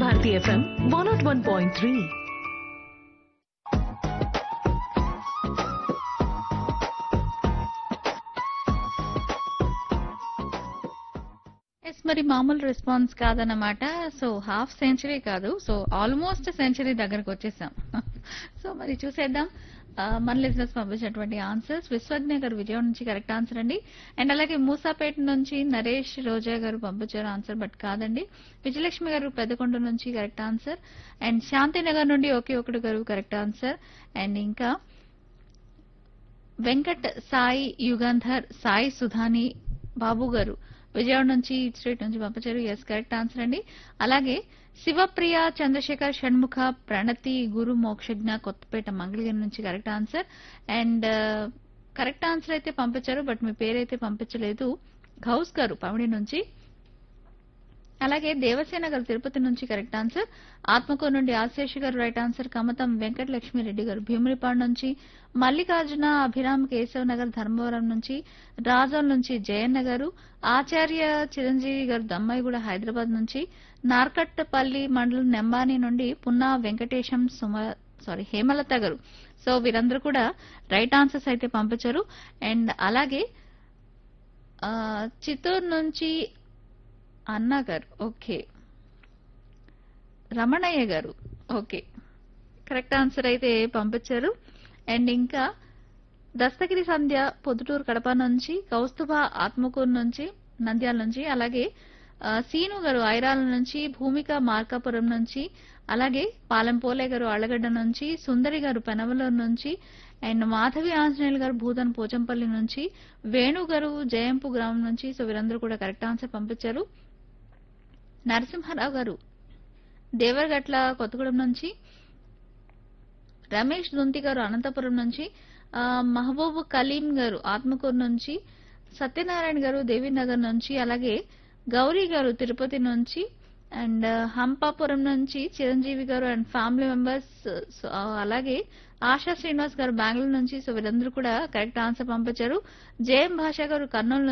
Bharati FM one not one point three yes మరి మామూలు response కాదన్నమాట సో హాఫ్ సెంచరీ కాదు సో ఆల్మోస్ట్ సెంచరీ దగ్గరకు వచ్చేసాం సో మరి చూసేద్దాం ఆ, మన లిజినెస్ పంపించినటువంటి ఆన్సర్స్ విశ్వజ్ఞ గారు విజయవాడ నుంచి కరెక్ట్ ఆన్సర్ అండి అండ్ అలాగే మూసాపేట నుంచి నరేష్ రోజా గారు పంపించారు ఆన్సర్ బట్ కాదండి విజయలక్ష్మి గారు పెద్దకొండ నుంచి కరెక్ట్ ఆన్సర్ అండ్ శాంతినగర్ నుండి ఒకే ఒకటి గారు కరెక్ట్ ఆన్సర్ అండ్ ఇంకా వెంకట్ సాయి యుగంధర్ సాయి సుధాని బాబు గారు విజయవాడ నుంచి స్ట్రీట్ నుంచి పంపించారు ఎస్ కరెక్ట్ ఆన్సర్ అండి అలాగే శివప్రియ చంద్రశేఖర్ షణ్ముఖ ప్రణతి గురు మోక్షజ్ఞ కొత్తపేట మంగళగిరి నుంచి correct answer and correct answer అయితే పంపించారు బట్ మీ పేరైతే పంపించలేదు గౌస్ గారు పమిడి నుంచి అలాగే దేవసేన గారు తిరుపతి నుంచి కరెక్ట్ ఆన్సర్ ఆత్మకూరు నుండి ఆశేష్ గారు రైట్ ఆన్సర్ కమతం వెంకట లక్ష్మీరెడ్డి గారు భీమునిపాడు నుంచి మల్లికార్జున అభిరామ్ కేశవ్ నగర్ ధర్మవరం నుంచి రాజం నుంచి జయన్న గారు ఆచార్య చిరంజీవి గారు దమ్మాయిగూడ హైదరాబాద్ నుంచి నార్కట్పల్లి మండలం నెంబాని నుండి పున్నా వెంకటేశం సుమ సారీ హేమలత గారు సో వీరందరూ కూడా రైట్ ఆన్సర్స్ అయితే పంపించారు అండ్ అలాగే ఆ, చిత్తూరు నుంచి అన్న గారు ఓకే రమణయ్య గారు ఓకే కరెక్ట్ ఆన్సర్ అయితే పంపించారు అండ్ ఇంకా దస్తగిరి సంధ్య పొద్దుటూరు కడప నుంచి కౌస్తుభ ఆత్మకూరు నుంచి నంద్యాల నుంచి అలాగే ఆ, సీను గారు ఐరాల నుంచి భూమిక మార్కాపురం నుంచి అలాగే పాలెంపోలే గారు అళ్ళగడ్డ నుంచి సుందరి గారు పెనవలూరు నుంచి అండ్ మాధవి ఆంజనేయులు గారు భూతన్ పోచంపల్లి నుంచి వేణు గారు జయంపు గ్రామం నుంచి సో వీరందరూ కూడా కరెక్ట్ ఆన్సర్ పంపించారు నరసింహారావు గారు దేవరగట్ల కొత్తగూడెం నుంచి రమేష్ దుంతి గారు అనంతపురం నుంచి ఆ, మహబూబ్ కలీం గారు ఆత్మకూరు నుంచి సత్యనారాయణ గారు దేవీనగర్ నుంచి అలాగే గౌరీ గారు తిరుపతి నుంచి అండ్ హంపాపురం నుంచి చిరంజీవి గారు అండ్ ఫ్యామిలీ మెంబర్స్ అలాగే ఆశా శ్రీనివాస్ గారు బెంగళూరు నుంచి సో వీరందరూ కూడా కరెక్ట్ ఆన్సర్ పంపించారు జేఎం భాష గారు కర్నూలు